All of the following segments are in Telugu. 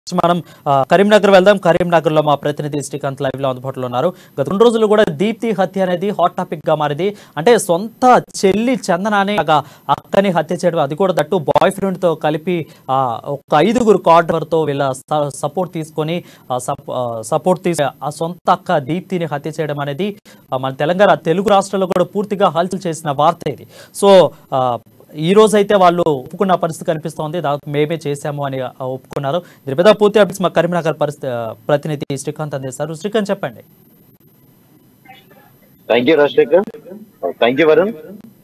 మనం ఆ, కరీంనగర్ వెళ్దాం కరీంనగర్ లో మా ప్రతినిధి శ్రీకాంత్ లైవ్ లో అందుబాటులో ఉన్నారు గత రెండు రోజులు కూడా దీప్తి హత్య అనేది హాట్ టాపిక్ గా మారింది అంటే సొంత చెల్లి చందనాన్ని ఒక అక్కని హత్య చేయడం అది కూడా దట్టు బాయ్ ఫ్రెండ్ తో కలిపి ఆ, ఒక ఐదుగురు కార్డర్ తో వీళ్ళ సపోర్ట్ తీసుకొని సపోర్ట్ తీసి ఆ సొంత అక్క దీప్తిని హత్య చేయడం అనేది ఆ, మన తెలంగాణ తెలుగు రాష్ట్రాల్లో కూడా పూర్తిగా హల్చల్ చేసిన వార్త ఇది సో ఆ, ఈ రోజు అయితే వాళ్ళు ఒప్పుకున్న పరిస్థితి కనిపిస్తోంది దాదాపు మేమే చేశాము అని ఆ, ఒప్పుకున్నారు దీని మీద పూర్తి అప్డేట్స్ మా కరీంనగర్ పరిస్థితి ఆ, ప్రతినిధి శ్రీకాంత్ అందిస్తారు శ్రీకాంత్ చెప్పండి thank you Rajasekhar thank you Varun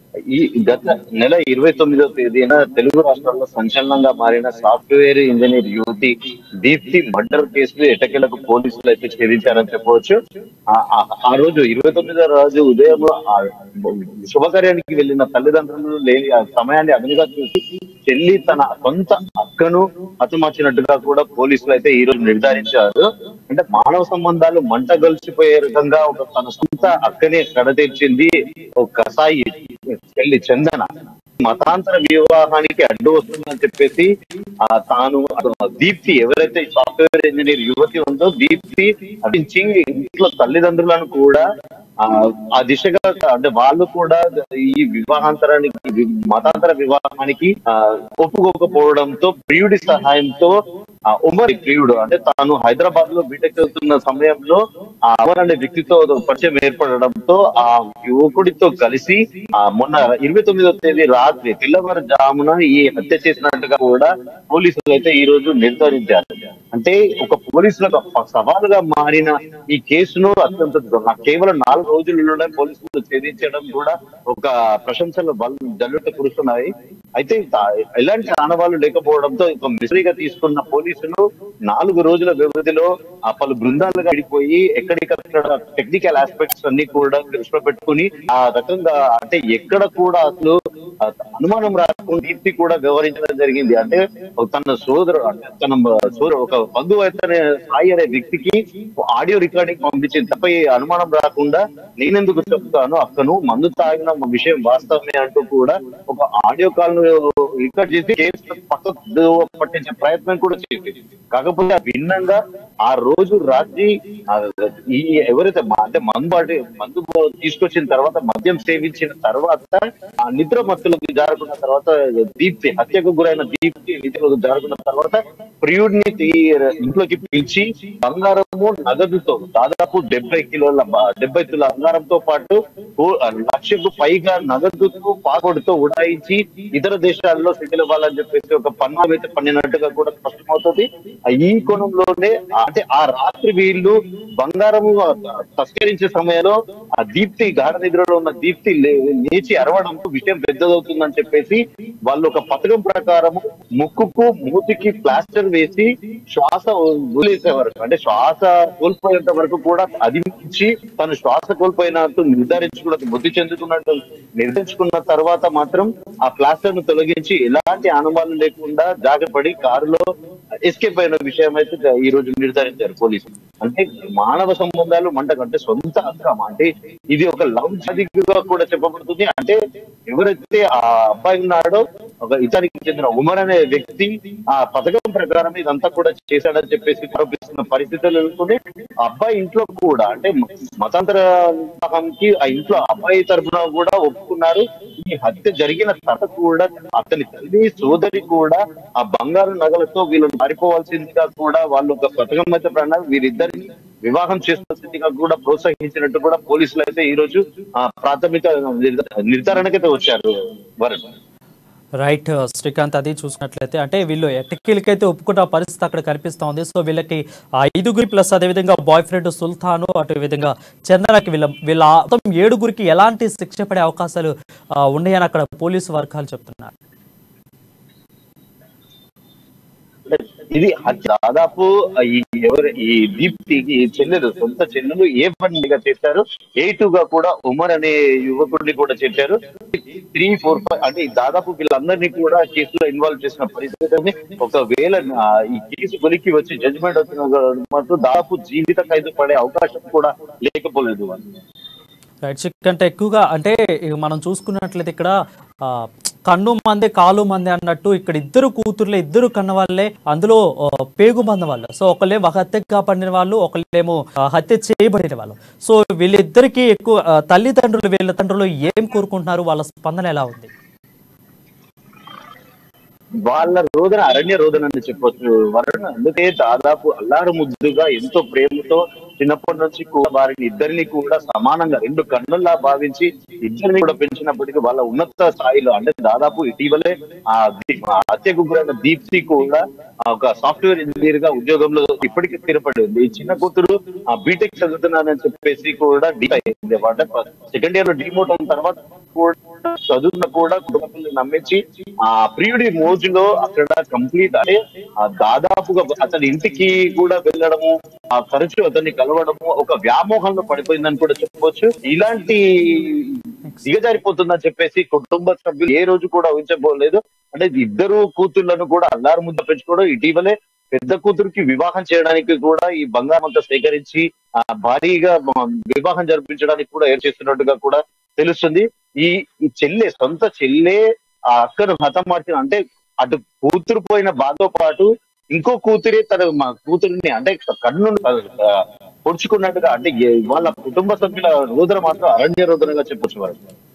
ఈ గత నెల ఇరవై తొమ్మిదో తేదీన తెలుగు రాష్ట్రాల్లో సంచలనంగా మారిన సాఫ్ట్వేర్ ఇంజనీర్ యువతి దీప్తి మర్డర్ కేసులు ఎటకెలకు పోలీసులు అయితే ఛేదించారని చెప్పవచ్చు ఆ- ఆ- ఆ రోజు ఇరవై తొమ్మిదో రోజు ఉదయం ఆ శుభకార్యానికి వెళ్ళిన తల్లిదండ్రులు లేని ఆ సమయాన్ని అదునుగా చూసి చెల్లి తన సొంత అక్కను హతమార్చినట్టుగా కూడా పోలీసులు అయితే ఈ రోజు నిర్ధారించారు అంటే మానవ సంబంధాలు మంట గలిచిపోయే రకంగా ఒక తన సొంత అక్కనే కడతీర్చింది ఒక కసాయి చెల్లి చందన మతాంతర వివాహానికి అడ్డు వస్తుందని చెప్పేసి ఆ తాను అటు దీప్తి ఎవరైతే ఈ సాఫ్ట్వేర్ ఇంజనీర్ యువతి ఉందో దీప్తి అటించి ఇంట్లో తల్లిదండ్రులను కూడా ఆ ఆ దిశగా అంటే వాళ్ళు కూడా ఈ వివాహాంతరానికి వి- మతాంతర వివాహానికి ఆ ఒప్పుకోకపోవడంతో ప్రియుడి సహాయంతో ఆ ఉమర్ ప్రియుడు అంటే తాను హైదరాబాద్ లో బీటెక్ చదువుతున్న సమయంలో ఆ అమర్ అనే వ్యక్తితో పరిచయం ఏర్పడడంతో ఆ యువకుడితో కలిసి ఆ మొన్న ఇరవై తొమ్మిదో తేదీ రాత్రి తెల్లవారుజామున ఈ హత్య చేసినట్టుగా కూడా పోలీసులు అయితే ఈ రోజు నిర్ధారించారు అంటే ఒక పోలీసులకు ఒక సవాలుగా మారిన ఈ కేసును అత్యంత కేవలం నాలుగు రోజులలోనే పోలీసులు ఛేదించడం కూడా ఒక ప్రశంసలు బల్ జల్లుట కురుస్తున్నాయి అయితే తా- ఎలాంటి ఆనవాళ్లు లేకపోవడంతో ఒక మిస్టరీగా తీసుకున్న పోలీసులు నాలుగు రోజుల వ్యవధిలో ఆ పలు బృందాలుగా విడిపోయి ఎక్కడికక్కడ టెక్నికల్ ఆస్పెక్ట్స్ అన్ని కూడా దృష్టిలో పెట్టుకుని ఆ రకంగా అంటే ఎక్కడ కూడా అసలు ఆ అనుమానం రాకుండా దీప్తి కూడా వ్యవహరించడం జరిగింది అంటే తన సోదరు అంటే తన సోదరు ఒక బంధువు అయితే సాయి అనే వ్యక్తికి ఆడియో రికార్డింగ్ పంపించింది తప్ప ఈ అనుమానం రాకుండా నేనెందుకు చెప్తాను అక్కను మందు తాగిన విషయం వాస్తవమే అంటూ కూడా ఒక ఆడియో కాల్ ను రికార్డ్ చేసి కేసు పక్కకు పట్టించే ప్రయత్నం కూడా చేసింది కాకపోతే ఆ భిన్నంగా ఆ రోజు రాత్రి ఆ ఈ ఎవరైతే మా- అంటే మందు బాటి మందు తీసుకొచ్చిన తర్వాత మద్యం సేవించిన తర్వాత ఆ నిద్ర మత్తులకు జారుకున్న తర్వాత దీప్తి హత్యకు గురైన దీప్తి నిద్రలకు జారుకున్న తర్వాత ప్రియుడిని తీ- ఇంట్లోకి పిలిచి బంగారము నగదుతో దాదాపు డెబ్బై కిలోల బ- డెబ్బై కిలోల బంగారంతో పాటు ఓ- లక్షకు పైగా నగదుతో పాకోడుతో ఉడాయించి ఇతర దేశాల్లో సెటిల్ అవ్వాలని చెప్పేసి ఒక పన్ను అయితే పన్నినట్టుగా కూడా స్పష్టమవుతుంది ఆ ఈ కోణంలోనే అంటే ఆ రాత్రి వీళ్ళు బంగారము తస్కరించే సమయంలో ఆ దీప్తి గాఢ నిద్రలో ఉన్న దీప్తి లే- లేచి అరవడంతో విషయం పెద్దదవుతుందని చెప్పేసి వాళ్ళు ఒక పథకం ప్రకారము ముక్కుకు మూతికి ప్లాస్టర్ వేసి శ్వాస వదిలేసే వరకు అంటే శ్వాస కోల్పోయేంత వరకు కూడా అదిమించి తను శ్వాస కోల్పోయినట్టు నిర్ధారించుకున్నట్టు మృతి చెందుతున్నట్టు నిర్ధారించుకున్న తర్వాత మాత్రం ఆ ప్లాస్టర్ ను తొలగించి ఎలాంటి అనుమానం లేకుండా జాగ్రపడి కారులో ఎస్కేప్ అయిన విషయం అయితే ఈ రోజు నిర్ధారించారు పోలీసులు అంటే మానవ సంబంధాలు మంట కంటే సొంత అక్రమ అంటే ఇది ఒక లవ్ జాతిగా కూడా చెప్పబడుతుంది అంటే ఎవరైతే ఆ అబ్బాయి ఉన్నాడో ఒక ఇతనికి చెందిన ఉమర్ అనే వ్యక్తి ఆ పథకం ప్రకారం ఇదంతా కూడా చేశాడని చెప్పేసి ఆరోపిస్తున్న పరిస్థితులు ఎదుర్కొని ఆ అబ్బాయి ఇంట్లో కూడా అంటే మతాంతర వివాహంకి ఆ ఇంట్లో అబ్బాయి తరఫున కూడా ఒప్పుకున్నారు ఈ హత్య జరిగిన తర్వాత కూడా అతని తల్లి సోదరి కూడా ఆ బంగారు నగలతో వీళ్ళని పారిపోవాల్సిందిగా కూడా వాళ్ళు ఒక పథకం అయితే ప్రన్నారు వీరిద్దరిని వివాహం చేసుకోవాల్సిందిగా కూడా ప్రోత్సహించినట్టు కూడా పోలీసులు అయితే ఈ రోజు ఆ ప్రాథమిక నిర్ధ- నిర్ధారణకైతే వచ్చారు వరుణ్ రైట్ శ్రీకాంత్ అది చూసినట్లయితే అంటే వీళ్ళు ఎట్టకీలకైతే ఒప్పుకున్న పరిస్థితి అక్కడ కనిపిస్తోంది సో వీళ్ళకి ఆ ఐదుగురి ప్లస్ అదేవిధంగా బాయ్ ఫ్రెండ్ సుల్తాను అటు విధంగా చందనకి వీళ్ళ వీళ్ళ మొత్తం ఏడుగురికి ఎలాంటి శిక్ష పడే అవకాశాలు ఆ, ఉన్నాయని అక్కడ పోలీసు వర్గాలు చెప్తున్నారు ఇది హత్య దాదాపు ఈ ఎవరు ఈ దీప్తికి ఈ చెల్లెలు సొంత చెల్లెలు ఏ గా చేశారు ఏ టూ గా కూడా ఉమర్ అనే యువకుడిని కూడా చేశారు త్రీ ఫోర్ ఫైవ్ అంటే దాదాపు వీళ్ళందరినీ కూడా కేసులో ఇన్వాల్వ్ చేసిన పరిస్థితి ఉంది. ఒకవేళ ఆ, ఈ కేసు కొలికి వచ్చి జడ్జిమెంట్ వచ్చిన మాత్రం దాదాపు జీవిత ఖైదు పడే అవకాశం కూడా లేకపోలేదు వాళ్ళు రైట్ చిక్ అంటే ఎక్కువగా అంటే ఇక మనం చూసుకున్నట్లయితే ఇక్కడ ఆ, కన్ను మందే కాలు మందే అన్నట్టు ఇక్కడ ఇద్దరు కూతుర్లే ఇద్దరు కన్న వాళ్ళే అందులో ఆ, పేగు మంద వాళ్ళు సో ఒకళ్ళేమో హత్యకు కాపాడిన వాళ్ళు ఒకళ్ళేమో ఆ, హత్య చేయబడిన వాళ్ళు సో వీళ్ళిద్దరికీ ఎక్కువ ఆ, తల్లిదండ్రులు వీళ్ళ తండ్రులు ఏం కోరుకుంటున్నారు వాళ్ళ స్పందన ఎలా ఉంది వాళ్ళ రోదన అరణ్య రోదన అని చెప్పొచ్చు వరుణ అందుకే దాదాపు అల్లారు ముద్దుగా ఎంతో ప్రేమతో చిన్నప్పటి నుంచి కూడా వారిని ఇద్దరిని కూడా సమానంగా రెండు కన్నుల్లా భావించి ఇద్దరిని కూడా పెంచినప్పటికీ వాళ్ళ ఉన్నత స్థాయిలో అంటే దాదాపు ఇటీవలే ఆ దీ- ఆ హత్యకు గురైన దీప్తి కూడా ఆ ఒక సాఫ్ట్వేర్ ఇంజనీర్ గా ఉద్యోగంలో ఇప్పటికీ స్థిరపడి ఉంది ఈ చిన్న కూతురు ఆ బీటెక్ చదువుతున్నానని చెప్పేసి కూడా డీ అయింది అంటే సెకండ్ ఇయర్ లో డిమోట్ అయిన తర్వాత కూడా చదువున కూడా కుటుంబాలను నమ్మించి ఆ ప్రియుడి మోజులో అక్కడ కంప్లీట్ అంటే ఆ దాదాపుగా అతని ఇంటికి కూడా వెళ్ళడము ఆ తరచు అతన్ని కలవడము ఒక వ్యామోహంలో పడిపోయిందని కూడా చెప్పవచ్చు ఇలాంటి దిగజారిపోతుందని చెప్పేసి కుటుంబ సభ్యులు ఏ రోజు కూడా ఊహించబోలేదు అంటే ఇద్దరు కూతుళ్లను కూడా అల్లారు ముద్ద పెంచుకోవడం ఇటీవలే పెద్ద కూతురికి వివాహం చేయడానికి కూడా ఈ బంగారం అంతా సేకరించి ఆ భారీగా మ- వివాహం జరిపించడానికి కూడా ఏం చేస్తున్నట్టుగా కూడా తెలుస్తుంది ఈ ఈ చెల్లె సొంత చెల్లె ఆ అక్కను హతమార్చిన అంటే అటు కూతురు పోయిన బాధతో పాటు ఇంకో కూతురే తన మా కూతురిని అంటే కన్ను పొడుచుకున్నట్టుగా అంటే ఏ- వాళ్ళ కుటుంబ సభ్యుల రోదన మాత్రం అరణ్య రోదనగా చెప్పొచ్చు వారు